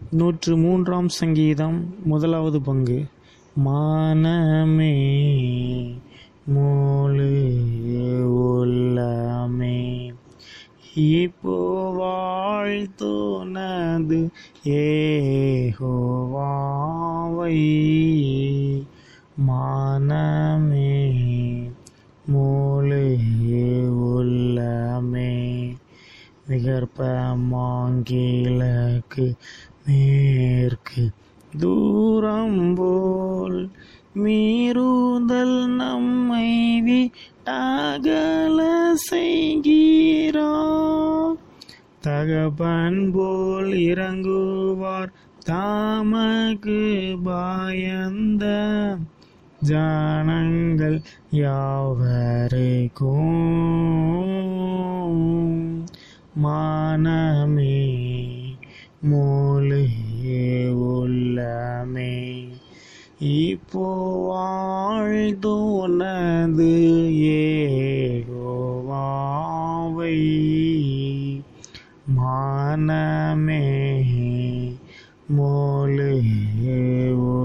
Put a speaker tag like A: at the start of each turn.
A: நூற்று மூன்றாம் சங்கீதம் முதலாவது பங்கு மானமே முழு உள்ளமே இப்போ வாழ்த்துனது ஏஹோவாவை மானமே முழு உள்ளமே விகற்பமாங்கிழக்கு மேற்கு தூரம் போல் மீறுதல் நம்மை விட்டகல செய்கிறா தகப்பன் போல் இறங்குவார் தாமக்கு பயந்த ஜனங்கள் யாவருக்கும் மானமே மூலே உள்ளமே இப்போ வாழ்த்துனது ஏகோவாவை மானமே மூலே